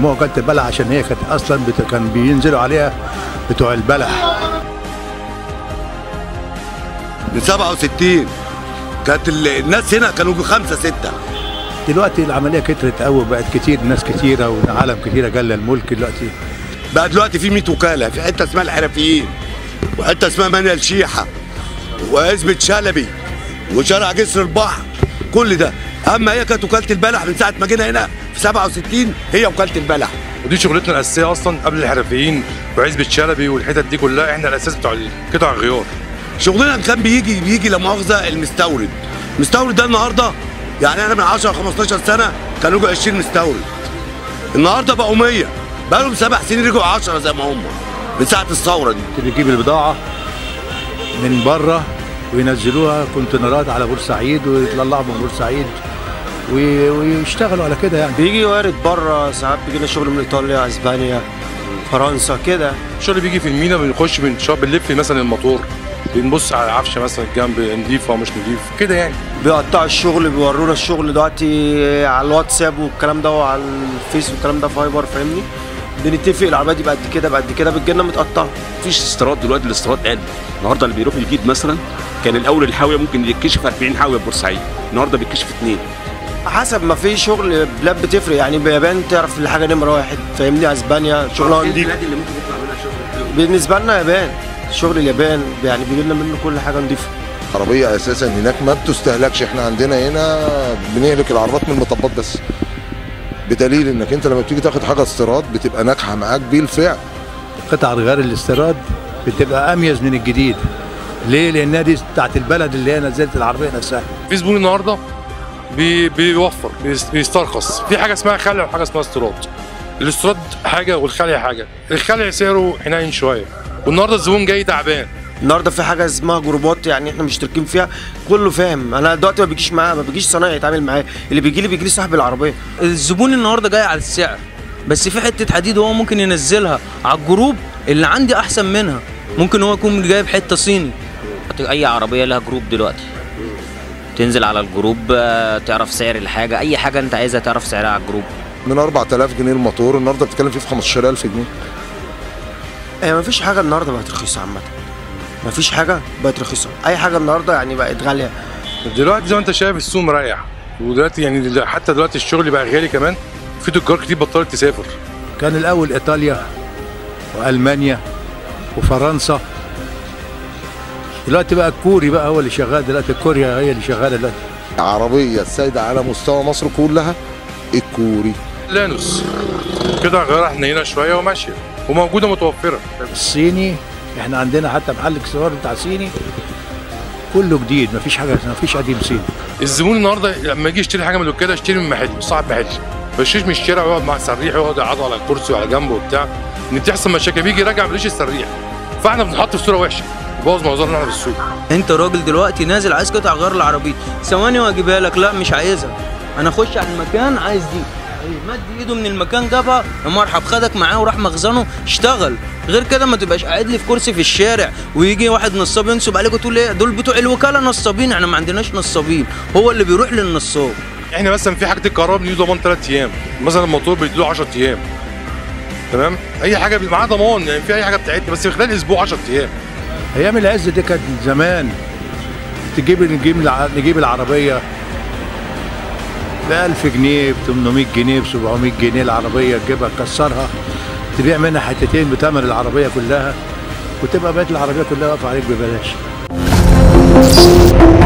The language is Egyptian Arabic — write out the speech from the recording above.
سموها وكاله البلح عشان هي كانت اصلا بت... كان بينزلوا عليها بتوع البلح من 67 كانت ال- الناس هنا كانوا خمسه سته دلوقتي العمليه كترت قوي بقت كتير ناس كتيره وعالم كتيره جل الملك دلوقتي بقى دلوقتي في 100 وكاله في حته اسمها الحرفيين وحته اسمها منيا الشيحه وعزبة شلبي وشارع جسر البحر كل ده اما هي كانت وكاله البلح من ساعه ما جينا هنا في 67 هي وكاله البلح ودي شغلتنا الاساسيه اصلا قبل الحرفيين وعزبه شلبي والحتت دي كلها احنا الاساس بتوع قطع الغيار شغلنا كان بيجي بيجي لا مؤاخذه المستورد المستورد ده النهارده يعني احنا من 10 15 سنه كانوا يجوا 20 مستورد النهارده بقوا 100 بقى لهم سبع سنين رجعوا 10 زي ما هم من ساعه الثوره دي بيجيب البضاعه من بره وينزلوها كونتينرات على بورسعيد ويطلعوا من بورسعيد وي- ويشتغلوا على كده يعني بيجي وارد بره ساعات بيجي لنا شغل من ايطاليا اسبانيا فرنسا كده الشغل بيجي في المينا بنخش بنشوف بنلف مثلا الموتور بنبص على العفشه مثلا الجنب نضيفه ومش نضيف كده يعني بيقطعوا الشغل بيورونا الشغل دلوقتي على الواتساب والكلام ده وعلى الفيس والكلام ده فايبر فاهمني بنتفق العربيه دي بقد كده بقد كده بتجيلنا متقطعه مفيش استيراد دلوقتي الاستيراد قل النهارده اللي بيروح يجيب مثلا كان الاول الحاويه ممكن يتكشف 40 حاويه في بورسعيد النهارده بيتكشف اثنين حسب ما في شغل بلاد بتفرق يعني باليابان تعرف الحاجه نمره واحد فاهمني اسبانيا شغلها نضيف اللي ممكن يطلع منها شغل بالنسبه لنا يابان شغل اليابان يعني بيجي لنا منه كل حاجه نضيفه عربية أساسا هناك ما بتستهلكش احنا عندنا هنا بنهلك العربات من المطبات بس بدليل انك انت لما بتيجي تاخد حاجة استيراد بتبقى ناجحة معاك بالفعل قطع الغيار الاستيراد بتبقى اميز من الجديد ليه؟ لانها دي بتاعت البلد اللي هي نزلت العربيه نفسها في زبون النهارده بي بيوفر بيس- بيسترخص في حاجه اسمها خلع وحاجه اسمها استيراد الاستيراد حاجه والخلع حاجه الخلع سعره حنين شويه والنهارده الزبون جاي تعبان النهارده في حاجه اسمها جروبات يعني احنا مشتركين فيها كله فاهم انا دلوقتي ما بيجيش معاه ما بيجيش صنايعي يتعامل معاه اللي بيجي لي بيجي لي صاحب العربيه الزبون النهارده جاي على السعر بس في حته حديد هو ممكن ينزلها على الجروب اللي عندي احسن منها ممكن هو يكون جايب حته صيني اي عربيه لها جروب دلوقتي تنزل على الجروب آه، تعرف سعر الحاجه اي حاجه انت عايزها تعرف سعرها على الجروب من 4000 جنيه الموتور النهارده بتتكلم فيه في 15000 جنيه هي ما فيش حاجه النهارده بقت رخيصه عامه ما فيش حاجه بقت رخيصه اي حاجه النهارده يعني بقت غاليه دلوقتي زي ما انت شايف السوق مريح ودلوقتي يعني دل- حتى دلوقتي الشغل بقى غالي كمان في تجار كتير بطلت تسافر كان الاول ايطاليا والمانيا وفرنسا دلوقتي بقى الكوري بقى هو اللي شغال دلوقتي كوريا هي اللي شغاله دلوقتي عربية السيدة على مستوى مصر كلها الكوري لانوس قطع غيار حنينه شويه وماشيه وموجوده متوفره الصيني احنا عندنا حتى محل اكسسوار بتاع صيني كله جديد مفيش حاجه مفيش قديم صيني الزبون النهارده لما يجي يشتري حاجه من الوكاله يشتري من محل صاحب محل ما يشتريش من الشارع ويقعد مع السريح ويقعد يقعدوا على الكرسي وعلى جنبه وبتاع ان بتحصل مشاكل بيجي يراجع ملوش السريح فاحنا بنحط في صوره وحشه يبوظ منظرنا احنا في السوق انت راجل دلوقتي نازل عايز قطع غير العربيه ثواني واجيبها لك لا مش عايزها انا اخش على المكان عايز دي مد ايده من المكان جابها يا مرحب خدك معاه وراح مخزنه اشتغل غير كده ما تبقاش قاعد لي في كرسي في الشارع ويجي واحد نصاب ينصب عليك وتقول ايه دول بتوع الوكاله نصابين احنا ما عندناش نصابين هو اللي بيروح للنصاب احنا مثلا في حاجه الكهرباء بنديله ضمان ثلاث ايام مثلا الموتور بيديله 10 ايام تمام اي حاجه بيبقى معاه ضمان يعني في اي حاجه بتاعتنا بس في خلال اسبوع 10 ايام ايام العز دي كانت زمان تجيب نجيب الع- نجيب العربيه ب 1000 جنيه ب 800 جنيه ب 700 جنيه العربيه تجيبها تكسرها تبيع منها حتتين بثمن العربيه كلها وتبقى بقت العربيه كلها واقفه عليك ببلاش